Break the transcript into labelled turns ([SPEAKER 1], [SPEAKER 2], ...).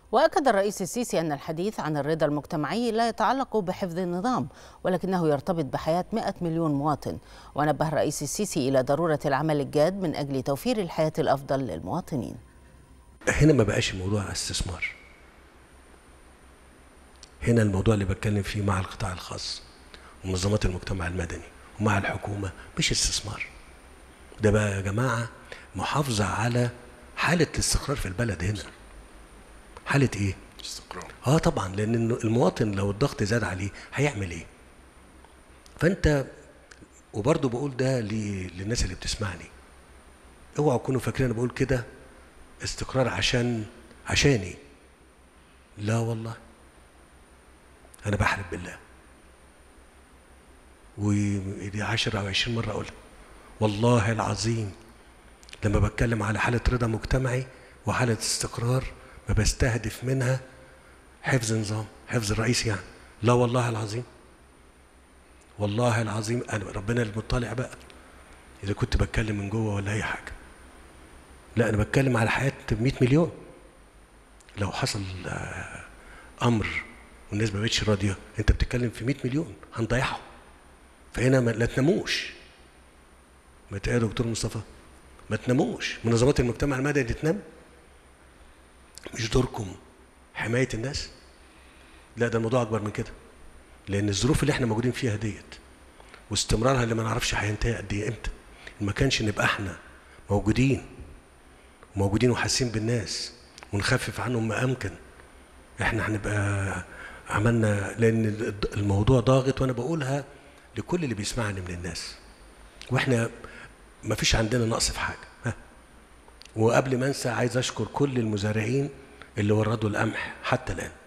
[SPEAKER 1] وأكد الرئيس السيسي أن الحديث عن الرضا المجتمعي لا يتعلق بحفظ النظام ولكنه يرتبط بحياة 100 مليون مواطن ونبه الرئيس السيسي إلى ضرورة العمل الجاد من أجل توفير الحياة الأفضل للمواطنين
[SPEAKER 2] هنا ما بقاش الموضوع استثمار هنا الموضوع اللي بتكلم فيه مع القطاع الخاص ومنظمات المجتمع المدني ومع الحكومة مش استثمار ده بقى يا جماعة محافظة على حالة الاستقرار في البلد هنا حالة ايه؟
[SPEAKER 3] استقرار
[SPEAKER 2] اه طبعا لان المواطن لو الضغط زاد عليه هيعمل ايه؟ فانت وبرضه بقول ده للناس اللي بتسمعني اوعوا تكونوا فاكرين انا بقول كده استقرار عشان عشاني لا والله انا بحلف بالله ودي عشرة او عشرين مرة اقولها والله العظيم لما بتكلم على حالة رضا مجتمعي وحالة استقرار ما بستهدف منها حفظ نظام حفظ الرئيس يعني لا والله العظيم والله العظيم انا ربنا المطلع بقى اذا كنت بتكلم من جوه ولا اي حاجه لا انا بتكلم على حياه 100 مليون لو حصل امر والناس ما بقتش راضيه انت بتتكلم في 100 مليون هنضيعهم فهنا ما لا تناموش ما يا دكتور مصطفى ما تناموش منظمات المجتمع المدني تنام مش دوركم حمايه الناس لا ده الموضوع اكبر من كده لان الظروف اللي احنا موجودين فيها ديت واستمرارها اللي ما نعرفش هينتهي قد ايه امتى ما كانش نبقى احنا موجودين موجودين وحاسين بالناس ونخفف عنهم ما امكن احنا هنبقى عملنا لان الموضوع ضاغط وانا بقولها لكل اللي بيسمعني من الناس واحنا ما فيش عندنا نقص في حاجه ها وقبل ما انسى عايز اشكر كل المزارعين اللي وردوا القمح حتى الان